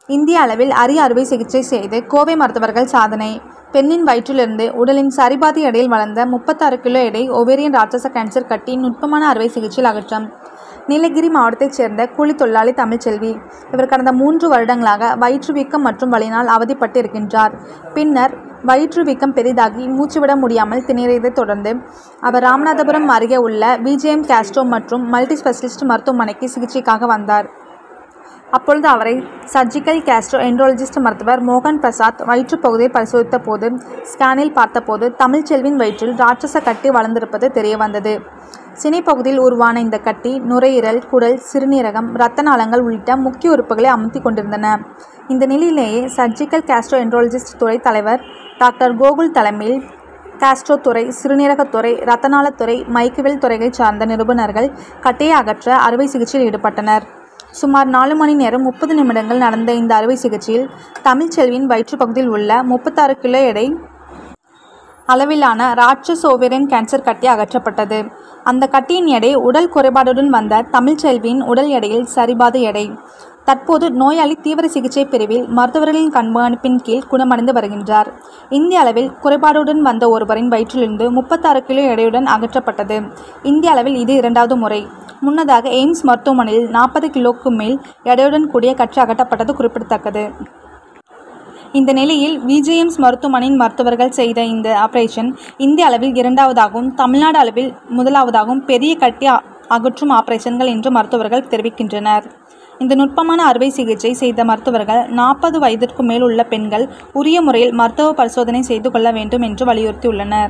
இந்திய அளவில் அரிய அறுவை சிகிச்சை செய்து கோவை மருத்துவர்கள் சாதனை பெண்ணின் வயிற்றிலிருந்து உடலின் சரிபாதி எடையில் வளர்ந்த முப்பத்தாறு கிலோ எடை ஒவேரியன் ராட்சச கேன்சர் கட்டி நுட்பமான அறுவை சிகிச்சையில் அகற்றம் நீலகிரி மாவட்டத்தைச் சேர்ந்த கூலி தொழிலாளி தமிழ்ச்செல்வி இவர் கடந்த மூன்று வருடங்களாக வயிற்று வீக்கம் மற்றும் வலியினால் அவதிப்பட்டு இருக்கின்றார் பின்னர் வயிற்று வீக்கம் பெரிதாகி மூச்சுவிட முடியாமல் திணறியதைத் தொடர்ந்து அவர் ராமநாதபுரம் அருகே உள்ள விஜேஎம் கேஸ்ட்ரோ மற்றும் மல்டி ஸ்பெஷலிஸ்ட் மருத்துவமனைக்கு சிகிச்சைக்காக வந்தார் அப்பொழுது அவரை சர்ஜிக்கல் கேஸ்ட்ரோ என்ட்ரோலஜிஸ்ட் மருத்துவர் மோகன் பிரசாத் வயிற்றுப் பகுதியை பரிசோதித்த போது ஸ்கேனில் பார்த்தபோது தமிழ்ச்செல்வின் வயிற்றில் ராட்சச கட்டி வளர்ந்திருப்பது தெரிய வந்தது சினை பகுதியில் உருவான இந்த கட்டி நுரையீரல் குடல் சிறுநீரகம் இரத்த நாளங்கள் உள்ளிட்ட முக்கிய உறுப்புகளை அமுத்தி கொண்டிருந்தன இந்த நிலையிலேயே சர்ஜிக்கல் கேஸ்ட்ரோ என்ட்ரோலஜிஸ்ட் துறை தலைவர் டாக்டர் கோகுல் தலைமையில் காஸ்ட்ரோ துறை சிறுநீரகத்துறை இரத்தநாளத்துறை மைக்கேல் துறையைச் சார்ந்த நிபுணர்கள் கட்டையை அகற்ற அறுவை சிகிச்சையில் ஈடுபட்டனர் சுமார் நாலு மணி நேரம் முப்பது நிமிடங்கள் நடந்த இந்த அறுவை சிகிச்சையில் தமிழ்ச்செல்வியின் வயிற்றுப் பகுதியில் உள்ள முப்பத்தாறு கிலோ எடை அளவிலான ராட்சஸ் ஓவேரியன் கேன்சர் கட்டி அகற்றப்பட்டது அந்த கட்டியின் எடை உடல் குறைபாடுடன் வந்த தமிழ்ச்செல்வியின் உடல் எடையில் சரிபாத எடை தற்போது நோயாளி தீவிர சிகிச்சை பிரிவில் மருத்துவர்களின் கண்காணிப்பின் கீழ் குணமடைந்து வருகின்றார் இந்திய அளவில் குறைபாடுடன் வந்த ஒருவரின் வயிற்றிலிருந்து முப்பத்தாறு கிலோ எடையுடன் அகற்றப்பட்டது இந்திய அளவில் இது இரண்டாவது முறை முன்னதாக எய்ம்ஸ் மருத்துவமனையில் நாற்பது கிலோக்கு மேல் எடையுடன் கூடிய கற்று அகற்றப்பட்டது குறிப்பிடத்தக்கது இந்த நிலையில் விஜிஎம்ஸ் மருத்துவமனையின் மருத்துவர்கள் செய்த இந்த ஆபரேஷன் இந்திய அளவில் இரண்டாவதாகவும் தமிழ்நாடு அளவில் முதலாவதாகவும் பெரிய கட்டி அ- அகற்றும் ஆபரேஷன்கள் என்று மருத்துவர்கள் தெரிவிக்கின்றனர் இந்த நுட்பமான அறுவை சிகிச்சை செய்த மருத்துவர்கள் நாற்பது வயதிற்கு மேல் உள்ள பெண்கள் உரிய முறையில் மருத்துவ பரிசோதனை செய்து கொள்ள வேண்டும் என்று வலியுறுத்தியுள்ளனர்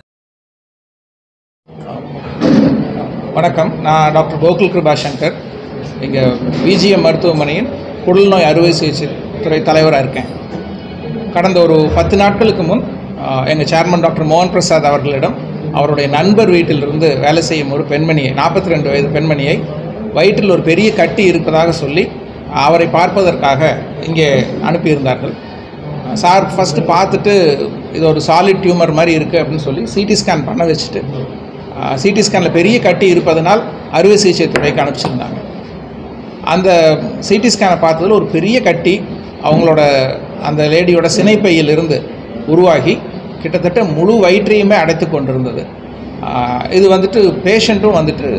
வணக்கம் நான் டாக்டர் கோகுல் கிருபா சங்கர் இங்கே விஜிஎம் மருத்துவமனையின் குடல் நோய் அறுவை சிகிச்சை துறை தலைவராக இருக்கேன் கடந்த ஒரு பத்து நாட்களுக்கு முன் எங்கள் சேர்மன் டாக்டர் மோகன் பிரசாத் அவர்களிடம் அவருடைய நண்பர் வீட்டிலிருந்து வேலை செய்யும் ஒரு பெண்மணியை நாற்பத்தி ரெண்டு வயது பெண்மணியை வயிற்றில் ஒரு பெரிய கட்டி இருப்பதாக சொல்லி அவரை பார்ப்பதற்காக இங்கே அனுப்பியிருந்தார்கள் சார் ஃபஸ்ட்டு பார்த்துட்டு இது ஒரு சாலிட் டியூமர் மாதிரி இருக்குது அப்படின்னு சொல்லி சிடி ஸ்கேன் பண்ண வச்சுட்டு சிடி ஸ்கேனில் பெரிய கட்டி இருப்பதனால் அறுவை சிகிச்சை துறைக்கு அனுப்பிச்சிருந்தாங்க அந்த சிடி ஸ்கேனை பார்த்ததில் ஒரு பெரிய கட்டி அவங்களோட அந்த லேடியோட சினைப்பையிலிருந்து உருவாகி கிட்டத்தட்ட முழு வயிற்றையுமே அடைத்து கொண்டிருந்தது ஆஹ் இது வந்துட்டு பேஷண்ட்டும் வந்துட்டு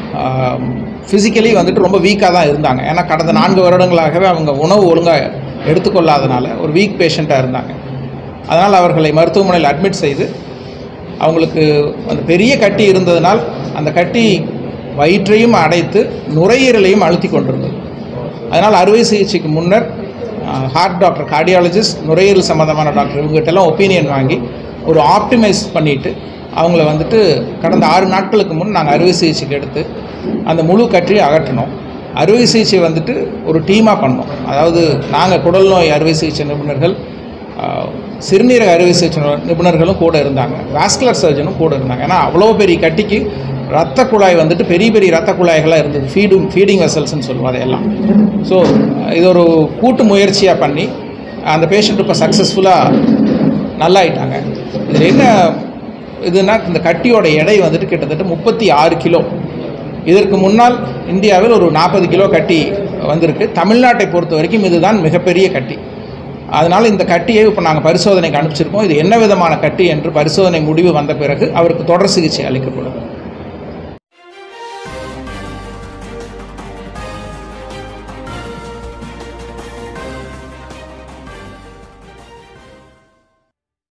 ஃபிசிக்கலி வந்துட்டு ரொம்ப வீக்காக தான் இருந்தாங்க ஏன்னா கடந்த நான்கு வருடங்களாகவே அவங்க உணவு ஒழுங்காக எடுத்துக்கொள்ளாதனால ஒரு வீக் பேஷண்ட்டாக இருந்தாங்க அதனால் அவர்களை மருத்துவமனையில் அட்மிட் செய்து அவங்களுக்கு அந்த பெரிய கட்டி இருந்ததனால் அந்த கட்டி வயிற்றையும் அடைத்து நுரையீரலையும் அழுத்தி கொண்டிருந்தது அதனால் அறுவை சிகிச்சைக்கு முன்னர் ஹார்ட் டாக்டர் கார்டியாலஜிஸ்ட் நுரையீரல் சம்மந்தமான டாக்டர் இவங்ககிட்டலாம் ஒப்பீனியன் வாங்கி ஒரு ஆப்டிமைஸ் பண்ணிவிட்டு அவங்கள வந்துட்டு கடந்த ஆறு நாட்களுக்கு முன் நாங்கள் அறுவை சிகிச்சைக்கு எடுத்து அந்த முழு கட்டியை அகற்றினோம் அறுவை சிகிச்சை வந்துட்டு ஒரு டீமாக பண்ணோம் அதாவது நாங்கள் குடல் நோய் அறுவை சிகிச்சை நிபுணர்கள் ஆஹ், சிறுநீரக அறுவை சிகிச்சை நிபுணர்களும் கூட இருந்தாங்க வாஸ்குலர் சர்ஜனும் கூட இருந்தாங்க ஏன்னா அவ்வளோ பெரிய கட்டிக்கு ரத்த குழாய் வந்துட்டு பெரிய பெரிய ரத்த குழாய்களாக இருந்தது ஃபீடிங் ஃபீடிங் வெசல்ஸ்னு சொல்லுவோம் அதையெல்லாம் ஸோ இது ஒரு கூட்டு முயற்சியாக பண்ணி அந்த பேஷண்ட் இப்போ சக்ஸஸ்ஃபுல்லாக நல்லாயிட்டாங்க இதில் என்ன இதுனா இந்த கட்டியோட எடை வந்துட்டு கிட்டத்தட்ட முப்பத்தி ஆறு கிலோ இதற்கு முன்னால் இந்தியாவில் ஒரு நாற்பது கிலோ கட்டி வந்திருக்கு தமிழ்நாட்டை பொறுத்த வரைக்கும் இதுதான் மிகப்பெரிய கட்டி அதனால் இந்த கட்டியை இப்போ நாங்கள் பரிசோதனைக்கு அனுப்பிச்சிருக்கோம் இது என்ன விதமான கட்டி என்று பரிசோதனை முடிவு வந்த பிறகு அவருக்கு தொடர் சிகிச்சை அளிக்கப்படும்